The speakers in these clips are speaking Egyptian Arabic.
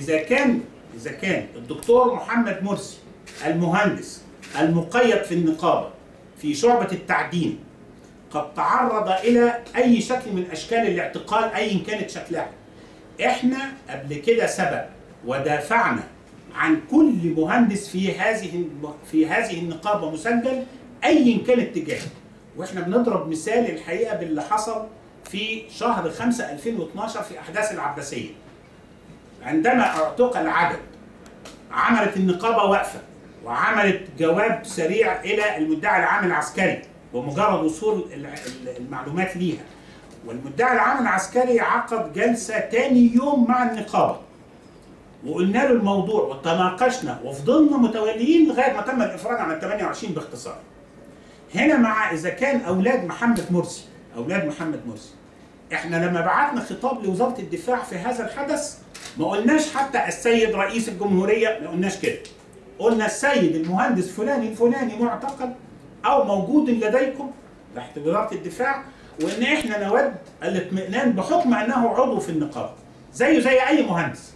اذا كان اذا كان الدكتور محمد مرسي المهندس المقيد في النقابه في شعبه التعدين قد تعرض الى اي شكل من اشكال الاعتقال ايا كانت شكلها احنا قبل كده سبق ودافعنا عن كل مهندس في هذه في هذه النقابه مسجل ايا كان اتجاهه واحنا بنضرب مثال الحقيقه باللي حصل في شهر 5 2012 في احداث العباسيه عندما اعتقل عدد عملت النقابه وقفه وعملت جواب سريع الى المدعي العام العسكري بمجرد وصول المعلومات ليها والمدعي العام العسكري عقد جلسه تاني يوم مع النقابه وقلنا له الموضوع وتناقشنا وفضلنا متوليين لغايه ما تم الافراج عن ال 28 باختصار. هنا مع اذا كان اولاد محمد مرسي اولاد محمد مرسي احنا لما بعتنا خطاب لوزاره الدفاع في هذا الحدث ما قلناش حتى السيد رئيس الجمهوريه ما قلناش كده. قلنا السيد المهندس فلان الفلاني معتقل او موجود لديكم تحت وزاره الدفاع وان احنا نود الاطمئنان بحكم انه عضو في النقابه زيه زي اي مهندس.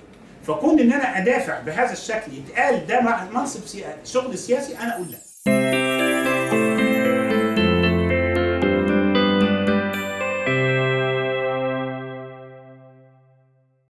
فكون ان انا ادافع بهذا الشكل يتقال ده منصب سياسي شغل سياسي انا اقول لا.